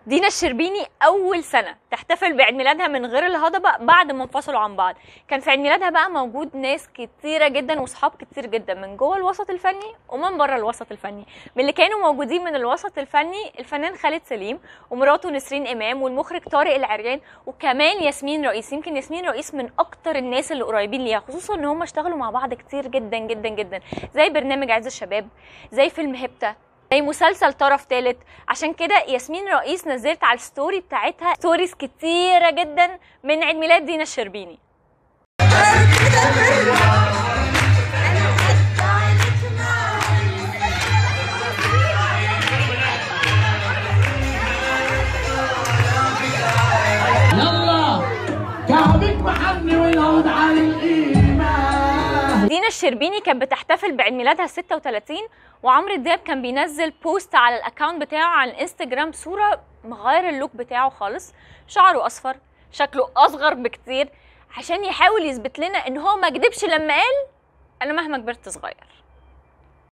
دينا الشربيني اول سنه تحتفل بعيد ميلادها من غير الهضبه بعد ما انفصلوا عن بعض كان في عيد ميلادها بقى موجود ناس كتيره جدا واصحاب كتير جدا من جوه الوسط الفني ومن بره الوسط الفني من اللي كانوا موجودين من الوسط الفني الفنان خالد سليم ومراته نسرين امام والمخرج طارق العريان وكمان ياسمين رئيس يمكن ياسمين رئيس من اكتر الناس اللي قريبين ليها خصوصا ان هم اشتغلوا مع بعض كتير جدا جدا جدا زي برنامج عز الشباب زي فيلم هبته زي مسلسل طرف ثالث عشان كده ياسمين رئيس نزلت على الستوري بتاعتها ستوريز كتيره جدا من عيد ميلاد دينا الشربيني يلا كعبك محني والعود على الإيمان دينا الشربيني كانت بتحتفل بعيد ميلادها 36 وعمرو دياب كان بينزل بوست على الاكونت بتاعه على الانستجرام صوره مغير اللوك بتاعه خالص شعره اصفر شكله اصغر بكتير عشان يحاول يثبت لنا ان هو ما كدبش لما قال انا مهما كبرت صغير